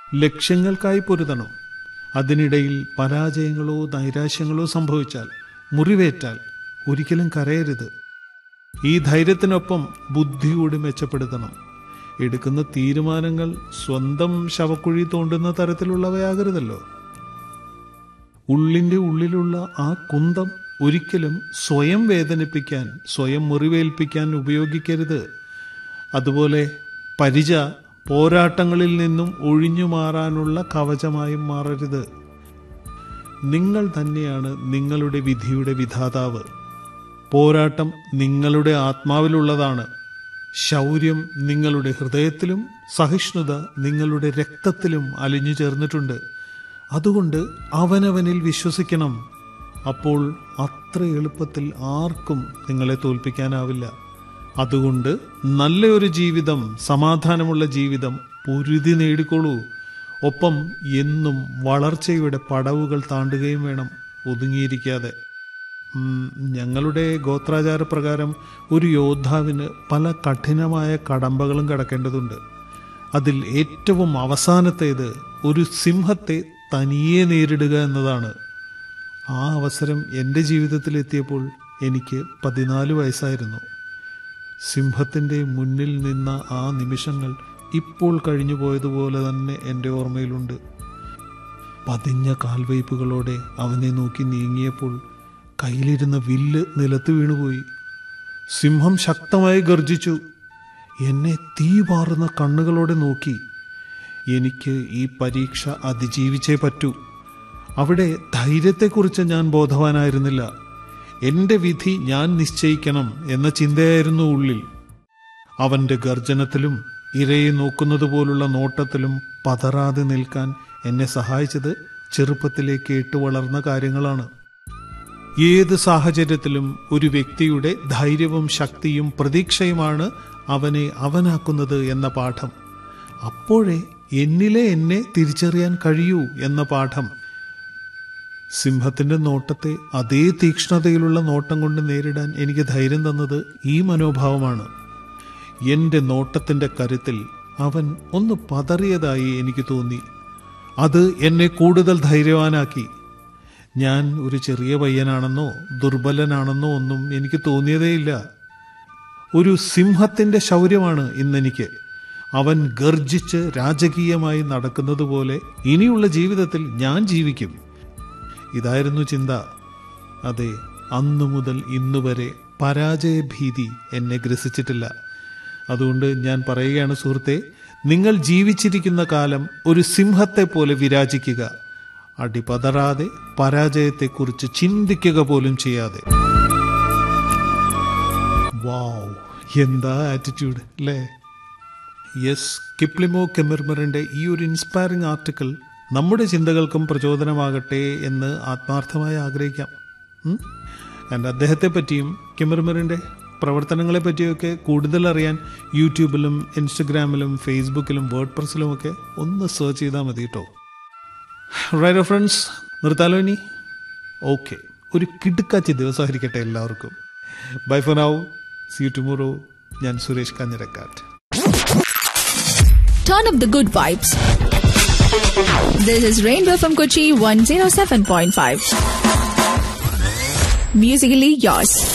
ലക്ഷ്യങ്ങൾക്കായി പൊരുതണം അതിനിടയിൽ പരാജയങ്ങളോ നൈരാശ്യങ്ങളോ സംഭവിച്ചാൽ മുറിവേറ്റാൽ ഒരിക്കലും കരയരുത് ഈ ധൈര്യത്തിനൊപ്പം ബുദ്ധി കൂടി മെച്ചപ്പെടുത്തണം എടുക്കുന്ന തീരുമാനങ്ങൾ സ്വന്തം ശവക്കുഴി തോണ്ടുന്ന തരത്തിലുള്ളവയാകരുതല്ലോ ഉള്ളിന്റെ ഉള്ളിലുള്ള ആ കുന്തം ഒരിക്കലും സ്വയം വേദനിപ്പിക്കാൻ സ്വയം മുറിവേൽപ്പിക്കാൻ ഉപയോഗിക്കരുത് അതുപോലെ പരിച പോരാട്ടങ്ങളിൽ നിന്നും ഒഴിഞ്ഞു മാറാനുള്ള കവചമായും മാറരുത് നിങ്ങൾ തന്നെയാണ് നിങ്ങളുടെ വിധിയുടെ വിധാതാവ് പോരാട്ടം നിങ്ങളുടെ ആത്മാവിലുള്ളതാണ് ശൗര്യം നിങ്ങളുടെ ഹൃദയത്തിലും സഹിഷ്ണുത നിങ്ങളുടെ രക്തത്തിലും അലിഞ്ഞു ചേർന്നിട്ടുണ്ട് അതുകൊണ്ട് അവനവനിൽ വിശ്വസിക്കണം അപ്പോൾ അത്ര എളുപ്പത്തിൽ ആർക്കും നിങ്ങളെ തോൽപ്പിക്കാനാവില്ല അതുകൊണ്ട് നല്ലൊരു ജീവിതം സമാധാനമുള്ള ജീവിതം പൊരുതി നേടിക്കോളൂ ഒപ്പം എന്നും വളർച്ചയുടെ പടവുകൾ താണ്ടുകയും വേണം ഒതുങ്ങിയിരിക്കാതെ ഉം, ഞങ്ങളുടെ ഗോത്രാചാര പ്രകാരം ഒരു യോദ്ധാവിന് പല കഠിനമായ കടമ്പകളും കടക്കേണ്ടതുണ്ട് അതിൽ ഏറ്റവും അവസാനത്തേത് ഒരു സിംഹത്തെ തനിയെ നേരിടുക എന്നതാണ് ആ അവസരം എൻ്റെ ജീവിതത്തിൽ എത്തിയപ്പോൾ എനിക്ക് പതിനാല് വയസ്സായിരുന്നു സിംഹത്തിൻ്റെ മുന്നിൽ നിന്ന ആ നിമിഷങ്ങൾ ഇപ്പോൾ കഴിഞ്ഞു പോയതുപോലെ തന്നെ എൻ്റെ ഓർമ്മയിലുണ്ട് പതിഞ്ഞ കാൽവയ്പുകളോടെ അവനെ നോക്കി നീങ്ങിയപ്പോൾ കയ്യിലിരുന്ന വില്ല് നിലത്ത് വീണുപോയി സിംഹം ശക്തമായി ഗർജിച്ചു എന്നെ തീ പാറുന്ന കണ്ണുകളോടെ നോക്കി എനിക്ക് ഈ പരീക്ഷ അതിജീവിച്ചേ പറ്റൂ അവിടെ ധൈര്യത്തെക്കുറിച്ച് ഞാൻ ബോധവാനായിരുന്നില്ല എന്റെ വിധി ഞാൻ നിശ്ചയിക്കണം എന്ന ചിന്തയായിരുന്നു ഉള്ളിൽ അവന്റെ ഗർജനത്തിലും ഇരയെ നോക്കുന്നത് പോലുള്ള നോട്ടത്തിലും പതറാതെ നിൽക്കാൻ എന്നെ സഹായിച്ചത് ചെറുപ്പത്തിലെ കേട്ടു വളർന്ന കാര്യങ്ങളാണ് ഏത് സാഹചര്യത്തിലും ഒരു വ്യക്തിയുടെ ധൈര്യവും ശക്തിയും പ്രതീക്ഷയുമാണ് അവനെ അവനാക്കുന്നത് എന്ന പാഠം അപ്പോഴേ എന്നിലെ എന്നെ തിരിച്ചറിയാൻ കഴിയൂ എന്ന പാഠം സിംഹത്തിന്റെ നോട്ടത്തെ അതേ തീക്ഷ്ണതയിലുള്ള നോട്ടം കൊണ്ട് നേരിടാൻ എനിക്ക് ധൈര്യം തന്നത് ഈ മനോഭാവമാണ് എന്റെ നോട്ടത്തിന്റെ കരുത്തിൽ അവൻ ഒന്ന് പതറിയതായി എനിക്ക് തോന്നി അത് എന്നെ കൂടുതൽ ധൈര്യവാനാക്കി ഞാൻ ഒരു ചെറിയ പയ്യനാണെന്നോ ദുർബലനാണെന്നോ ഒന്നും എനിക്ക് തോന്നിയതേയില്ല ഒരു സിംഹത്തിന്റെ ശൗര്യമാണ് ഇന്നെനിക്ക് അവൻ ഗർജിച്ച് രാജകീയമായി നടക്കുന്നത് പോലെ ഇനിയുള്ള ജീവിതത്തിൽ ഞാൻ ജീവിക്കും ഇതായിരുന്നു ചിന്ത അതെ അന്നു മുതൽ ഇന്നു വരെ പരാജയഭീതി എന്നെ ഗ്രസിച്ചിട്ടില്ല അതുകൊണ്ട് ഞാൻ പറയുകയാണ് സുഹൃത്തെ നിങ്ങൾ ജീവിച്ചിരിക്കുന്ന കാലം ഒരു സിംഹത്തെ പോലെ വിരാജിക്കുക അടിപതറാതെ പരാജയത്തെക്കുറിച്ച് ചിന്തിക്കുക പോലും ചെയ്യാതെ വാവ് എന്താ ആറ്റിറ്റ്യൂഡ് അല്ലേ യെസ് കിപ്ലിമോ കെമിർമറിന്റെ ഈ ഒരു ഇൻസ്പയറിംഗ് ആർട്ടിക്കിൾ നമ്മുടെ ചിന്തകൾക്കും പ്രചോദനമാകട്ടെ എന്ന് ആത്മാർത്ഥമായി ആഗ്രഹിക്കാം ആൻഡ് അദ്ദേഹത്തെ പറ്റിയും കിമിർമറിന്റെ പ്രവർത്തനങ്ങളെ പറ്റിയൊക്കെ കൂടുതൽ അറിയാൻ യൂട്യൂബിലും ഇൻസ്റ്റഗ്രാമിലും ഫേസ്ബുക്കിലും വേർഡ് പ്രസിലും ഒക്കെ ഒന്ന് സെർച്ച് ചെയ്താൽ മതി കേട്ടോ റൈറ്റ് ഫ്രണ്ട്സ് നിർത്താലോ ഇനി ഓക്കെ ഒരു കിടുക്കാച്ചി ദിവസമായിരിക്കട്ടെ എല്ലാവർക്കും bye for now see tomorrow ഞാൻ Suresh Kanjirakkattu Turn up the good vibes. This is Rainbow from Kochi 107.5. Musically yours.